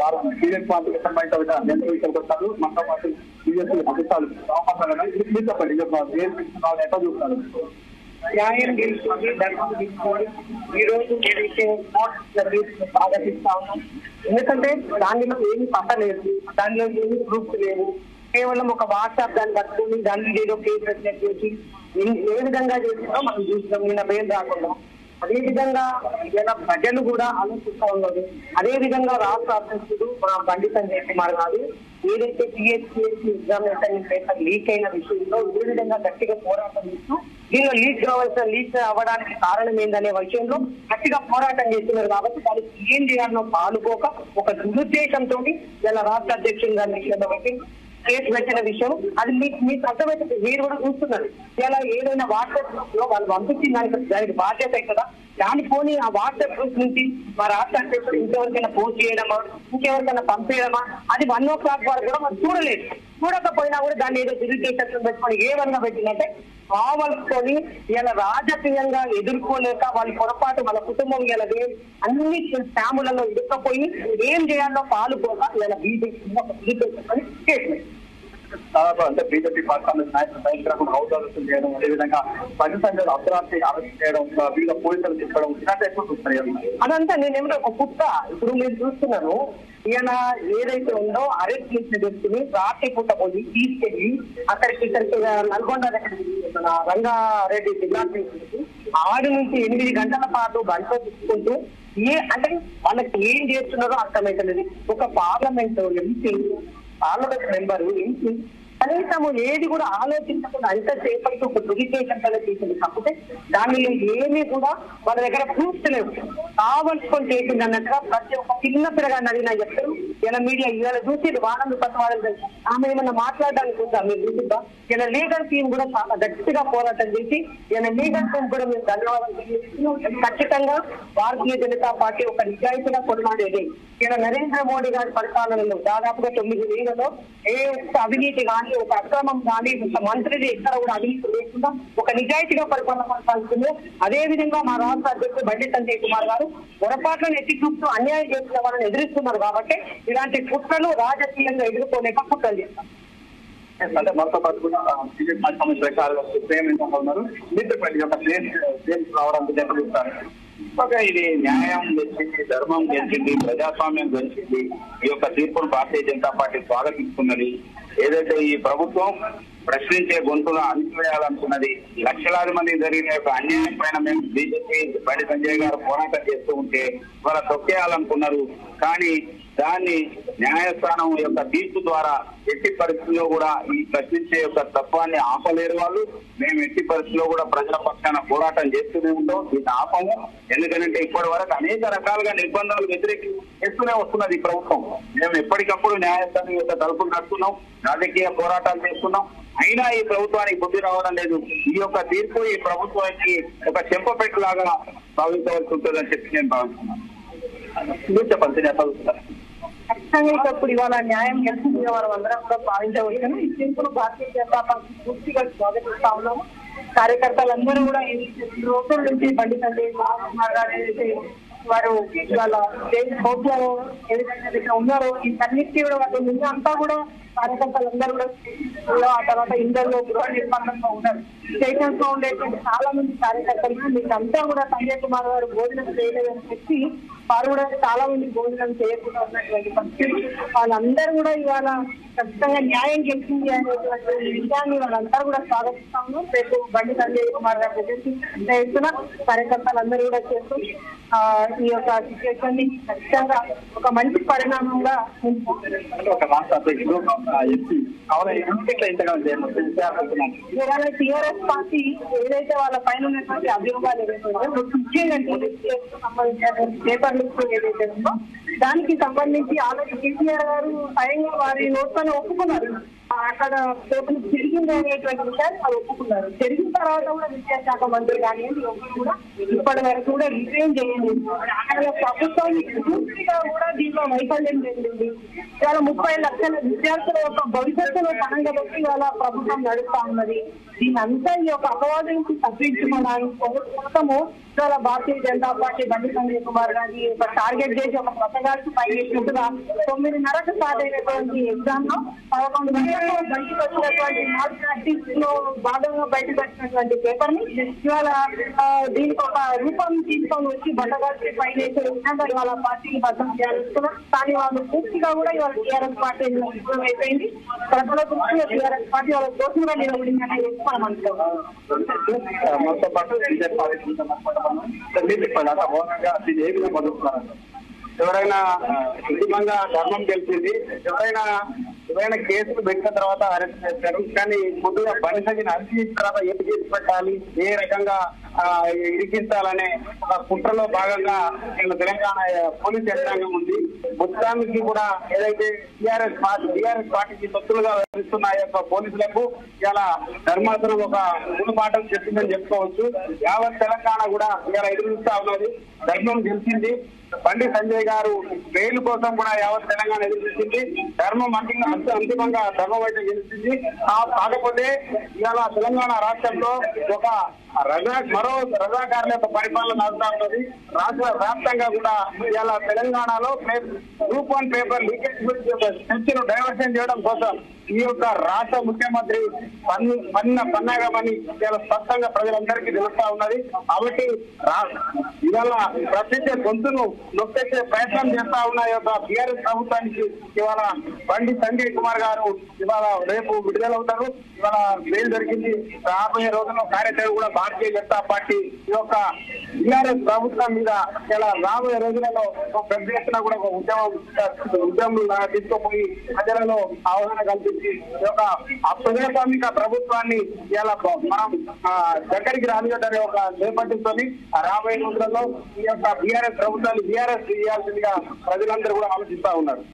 వారు బీజేపీ పార్టీకి సంబంధించిన నేతలు ఇక్కడికి వస్తారు మనతో పాటు బీజేపీ అధికారులు అవకాశాలు మీరు చెప్పండి ఎట్లా చూస్తారు న్యాయం గెలుస్తుంది ధర్మం గెలుస్తుంది ఈ రోజు ఏదైతే నోట్స్ స్వాగతిస్తా ఉన్నాం ఎందుకంటే దానిలో ఏమి పట్టలేదు దానిలో ఏమి ప్రూఫ్ లేవు కేవలం ఒక వాట్సాప్ దాన్ని పట్టుకుని దాని మీద ఏదో కేసు పెట్టినట్టు చేసి ఏ- ఏ విధంగా చేసినా మనం చూసినాం నిన్న బెయిల్ రాకుండా అదే విధంగా ఇలా ప్రజలు కూడా ఆలోచిస్తూ ఉన్నారు అదే విధంగా రాష్ట్ర అధ్యక్షుడు మా బండి సంజయ్ కుమార్ గారు ఏదైతే పిహెచ్సిఎస్సి ఎగ్జామినేషన్ పేపర్ లీక్ అయిన విషయంలో ఏ విధంగా గట్టిగా పోరాటం చేస్తూ దీనిలో లీక్ కావాల్సిన లీక్ అవ్వడానికి కారణం ఏందనే విషయంలో గట్టిగా పోరాటం చేస్తున్నారు కాబట్టి దానికి ఏం చేయాలనో పాలుపోక ఒక దురుద్దేశంతో ఇలా రాష్ట్ర అధ్యక్షుడు గారి విషయంలో పెట్టి కేసు పెట్టిన విషయం అది మీకు మీకు అర్థమైతే మీరు కూడా చూస్తున్నారు ఇలా ఏదైనా వాట్సాప్ గ్రూప్ లో వాళ్ళు పంపించిన దానికి దానికి బాధ్యత కదా దాని పోనీ ఆ వాట్సాప్ గ్రూప్ నుంచి మా రాష్ట్ర అధ్యక్షుడు ఇంకెవరికైనా పోస్ట్ చేయడమా ఇంకెవరికైనా పంపించడమా అది వన్ ఓ క్లాక్ వరకు కూడా మనం చూడలేదు చూడకపోయినా కూడా దాన్ని ఏదో దురుద్దేశం పెట్టుకొని ఏ విధంగా పెట్టినట్టే కావలసుకొని ఇలా రాజకీయంగా ఎదుర్కోలేక వాళ్ళ పొరపాటు వాళ్ళ కుటుంబం ఇలా వే- అన్ని స్టాములలో ఇరుక్కపోయి ఏం చేయాలో పాలుపోక ఇలా బీజేపీ కేసు పెట్టింది. దాదాపు అంటే బీజేపీ పార్టీ నాయకులు భయంకరంగా అవసరం చేయడం అదేవిధంగా పని సంఘాలు అర్ధరాత్రి అరెస్ట్ చేయడం వీళ్ళ పోలీసులు తిప్పడం ఇలాంటి ఎక్కువ చూస్తారు అదంతా నేనేమిటో ఒక కుక్క ఇప్పుడు మీరు చూస్తున్నారు ఈయన ఏదైతే ఉందో అరెస్ట్ చేసిన వ్యక్తిని రాత్రి పూట పోయి తీసుకెళ్లి అక్కడికి ఇక్కడికి నల్గొండ దగ్గరికి మన రంగారెడ్డి జిల్లా తీసుకెళ్ళి ఆరు నుంచి ఎనిమిది గంటల పాటు గంట తీసుకుంటూ ఏ అంటే వాళ్ళకి ఏం చేస్తున్నారో అర్థమైతలేదు ఒక parliament MP parliament member MP కనీసము ఏది కూడా ఆలోచించకుండా అంతసేపటికి ఒక దురికేషన్ చేసింది కాకపోతే దానిలో ఏమీ కూడా వాళ్ళ దగ్గర ప్రూఫ్స్ లేవు కావలసుకొని చేసింది అన్నట్టుగా ప్రతి ఒక్క చిన్న పిల్లగాన్ని అడిగినా చెప్తారు ఇలా మీడియా ఇవాళ చూసి వారం కొత్త వాళ్ళని తెలుసు ఆమె ఏమన్నా మాట్లాడడానికి ఉందా మీరు చూసిందా ఇలా లీగల్ టీం కూడా చాలా గట్టిగా పోరాటం చేసి ఇలా లీగల్ టీం కూడా మేము ధన్యవాదాలు తెలియజేస్తున్నాం. ఖచ్చితంగా భారతీయ జనతా పార్టీ ఒక నిజాయితీగా కొట్లాడేది ఇలా నరేంద్ర మోడీ గారి పరిపాలనలో దాదాపుగా తొమ్మిది వేలలో ఏ ఒక్క అవినీతి కానీ ఒక అక్రమం కానీ ఒక మంత్రిది ఎక్కడ కూడా అవినీతి లేకుండా ఒక నిజాయితీగా పరిపాలన కొనసాగుతుంది అదే విధంగా మా రాష్ట్ర అధ్యక్షుడు బండి సంజయ్ కుమార్ గారు పొరపాట్లను ఎత్తి చూపుతూ అన్యాయం చేసిన వాళ్ళని ఎదురిస్తున్నారు కాబట్టి ఇలాంటి కుట్రలు రాజకీయంగా ఎదుర్కోలేక కుట్రలు చేస్తారు అంటే మనతో పాటు కూడా బీజేపీ పార్టీ సంబంధించిన ప్రేమ ఎంత ఉన్నారు మీరు చెప్పండి ఒక ప్లేస్ ప్లేస్ రావడానికి ఎట్లా చూస్తారు ఒక ఇది న్యాయం గెలిచింది ధర్మం గెలిచింది ప్రజాస్వామ్యం గెలిచింది ఈ యొక్క తీర్పును భారతీయ జనతా పార్టీ స్వాగతిస్తున్నది ఏదైతే ఈ ప్రభుత్వం ప్రశ్నించే గొంతుగా అణిచివేయాలనుకున్నది లక్షలాది మంది జరిగిన యొక్క అన్యాయం పైన మేము బీజేపీ బండి సంజయ్ గారు పోరాటం చేస్తూ ఉంటే వాళ్ళ తొక్కేయాలనుకున్నారు కానీ దాన్ని న్యాయస్థానం యొక్క తీర్పు ద్వారా ఎట్టి పరిస్థితుల్లో కూడా ఈ ప్రశ్నించే యొక్క తత్వాన్ని ఆపలేరు వాళ్ళు మేము ఎట్టి పరిస్థితుల్లో కూడా ప్రజల పక్షాన పోరాటం చేస్తూనే ఉంటాం దీన్ని ఆపము ఎందుకంటే ఇప్పటి వరకు అనేక రకాలుగా నిర్బంధాలు వ్యతిరేకిస్తూనే వస్తున్నది ఈ ప్రభుత్వం మేము ఎప్పటికప్పుడు న్యాయస్థానం యొక్క తలుపులు నడుస్తున్నాం రాజకీయ పోరాటాలు చేస్తున్నాం అయినా ఈ ప్రభుత్వానికి బుద్ధి రావడం లేదు ఈ యొక్క తీర్పు ఈ ప్రభుత్వానికి ఒక చెంపపెట్టులాగా భావించవలసి ఉంటుందని చెప్పి నేను భావిస్తున్నాను మీరు చెప్పండి ఎట్లా చూస్తారు ఖచ్చితంగా ఇప్పుడు ఇవాళ న్యాయం గెలిచింది వారు అందరం కూడా భావించవచ్చును ఈ తీర్పును భారతీయ జనతా పార్టీ పూర్తిగా స్వాగతిస్తా ఉన్నాము కార్యకర్తలందరూ కూడా ఈ రోజుల నుంచి బండి సంజయ్ కుమార్ గారు ఏదైతే వారు ఇవాళ స్టేజ్ కోర్టులో ఏ విధంగా అయితే ఉన్నారో వీటన్నిటి కూడా వాటి ముందు అంతా కూడా కార్యకర్తలందరూ కూడా స్టేషన్లో, ఆ తర్వాత ఇందరిలో గృహ నిర్మాణంలో ఉన్నారు స్టేషన్స్ లో ఉండేటువంటి చాలా మంది కార్యకర్తలు మీకు అంతా కూడా సంజయ్ కుమార్ గారు భోజనం చేయలేదని చెప్పి వారు కూడా చాలా మంది భోజనం చేయకుండా ఉన్నటువంటి పరిస్థితి వాళ్ళందరూ కూడా ఇవాళ ఖచ్చితంగా న్యాయం గెలిచింది అనేటువంటి విషయాన్ని వాళ్ళందరూ కూడా స్వాగతిస్తాము రేపు బండి సంజయ్ కుమార్ గారు గురించి పెద్ద ఎత్తున కార్యకర్తలందరూ కూడా చేస్తూ ఆ, ఈ యొక్క సిచ్యువేషన్ ని ఖచ్చితంగా ఒక మంచి పరిణామంగా ఉంచుకుంటున్నారు. అంటే ఒక రాష్ట్ర అధ్యక్షుడు ఎంపీ అవునా ఇట్లా ఇంతగా చేయాలనుకున్నాను ఇవాళ టీఆర్ఎస్ పార్టీ ఏదైతే వాళ్ళ పైన ఉన్నటువంటి అభియోగాలు ఏదైతే ఉన్నాయో ముఖ్యంగా TDS కు సంబంధించినటువంటి పేపర్ లిస్ట్ ఏదైతే ఉందో దానికి సంబంధించి ఆల్రెడీ కేసీఆర్ గారు స్వయంగా వారి నోట్లోనే ఒప్పుకున్నారు అక్కడ కోర్టును తిరిగింది అనేటువంటి విషయాన్ని వాళ్ళు ఒప్పుకున్నారు జరిగిన తర్వాత కూడా విద్యాశాఖ మంత్రి కానీ ఎవరు కూడా ఇప్పటి వరకు కూడా రిటైన్ చేయండి అక్కడ ప్రభుత్వం పూర్తిగా కూడా దీంట్లో వైఫల్యం చెందింది ఇవాళ ముప్పై లక్షల విద్యార్థుల యొక్క భవిష్యత్తును పనంగా పెట్టి ఇవాళ ప్రభుత్వం నడుస్తా ఉన్నది దీని అంతా ఈ యొక్క అపవాదం నుంచి తప్పించుకోవడానికి కోసము ఇవాళ భారతీయ జనతా పార్టీ బండి సంజయ్ కుమార్ గారిని ఒక టార్గెట్ చేసి ఒక పథకాలకు పనిచేసినట్టుగా తొమ్మిదిన్నరకు స్టార్ట్ అయినటువంటి ఎగ్జామ్ లో పదకొండు గంటలకు బయటకు వచ్చినటువంటి మాల్ ప్రాక్టీస్ లో భాగంగా బయటకు వచ్చినటువంటి పేపర్ ని ఇవాళ ఆ, దీనికి ఒక రూపం తీసుకొని వచ్చి బట్టగాల్చి పనిచేసే విధంగా ఇవాళ పార్టీని భద్రం చేయాలనుకున్నారు కానీ వాళ్ళు పూర్తిగా కూడా ఇవాళ టీఆర్ఎస్ పార్టీ విఫలం అయిపోయింది ప్రజల దృష్టిలో టీఆర్ఎస్ పార్టీ వాళ్ళ దోషంగా నిలబడింది అనేది మనం అనుకోవాలి మనతో పాటు బీజేపీ పార్టీ మీరు చెప్పండి అట్లా మౌనంగా ఇది ఏ విధంగా మొదలుతున్నారు ఎవరైనా అంతిమంగా ధర్మం గెలిచింది ఎవరైనా ఎవరైనా కేసులు పెట్టిన తర్వాత అరెస్ట్ చేస్తారు కానీ ముందుగా బలిసగిన అరెస్ట్ తర్వాత ఏ కేసు పెట్టాలి ఏ రకంగా ఆ, ఇరికించాలనే ఒక కుట్రలో భాగంగా నేను తెలంగాణ పోలీస్ యంత్రాంగం ఉంది మొత్తానికి కూడా ఏదైతే టీఆర్ఎస్ పార్టీ టీఆర్ఎస్ పార్టీకి తొత్తులుగా వ్యవహరిస్తున్న ఆ యొక్క పోలీసులకు ఇలా ధర్మాసనం ఒక గుణపాఠం చెప్పిందని చెప్పుకోవచ్చు యావత్ తెలంగాణ కూడా ఇలా ఎదురు చూస్తా ఉన్నది ధర్మం గెలిచింది బండి సంజయ్ గారు బెయిల్ కోసం కూడా యావత్ తెలంగాణ ఎదురు చూసింది ధర్మం అంతిమ అంత- అంతిమంగా ధర్మం అయితే గెలిచింది ఆ కాకపోతే ఇవాళ తెలంగాణ రాష్ట్రంలో ఒక రజా మరో రజాకారుల యొక్క పరిపాలన నడుస్తా ఉన్నది రాష్ట్ర వ్యాప్తంగా కూడా ఇవాళ తెలంగాణలో గ్రూప్ వన్ పేపర్ లీకేజ్ గురించి ఒక చర్చను డైవర్షన్ చేయడం కోసం ఈ యొక్క రాష్ట్ర ముఖ్యమంత్రి పన్ను పన్న పన్నాగమని చాలా స్పష్టంగా ప్రజలందరికీ తెలుస్తా ఉన్నది కాబట్టి రా- ఇవాళ ప్రశ్నించే గొంతును నొక్కేసే ప్రయత్నం చేస్తా ఉన్న ఈ యొక్క బీఆర్ఎస్ ప్రభుత్వానికి ఇవాళ బండి సంజయ్ కుమార్ గారు ఇవాళ రేపు విడుదలవుతారు ఇవాళ బెయిల్ దొరికింది రాబోయే రోజుల్లో కార్యాచరణ కూడా భారతీయ జనతా పార్టీ ఈ యొక్క బీఆర్ఎస్ ప్రభుత్వం మీద ఇలా రాబోయే రోజులలో ఒక పెద్ద ఎత్తున కూడా ఒక ఉద్యమం ఉద్యమం లాగా తీసుకుపోయి ప్రజలలో అవగాహన కల్పించి ఈ యొక్క ప్రజాస్వామిక ప్రభుత్వాన్ని ఇలా మనం ఆ, దగ్గరికి రానియడనే ఒక నేపథ్యంతో రాబోయే రోజులలో ఈ యొక్క బీఆర్ఎస్ ప్రభుత్వాన్ని బీఆర్ఎస్ చేయాల్సిందిగా ప్రజలందరూ కూడా ఆలోచిస్తా ఉన్నారు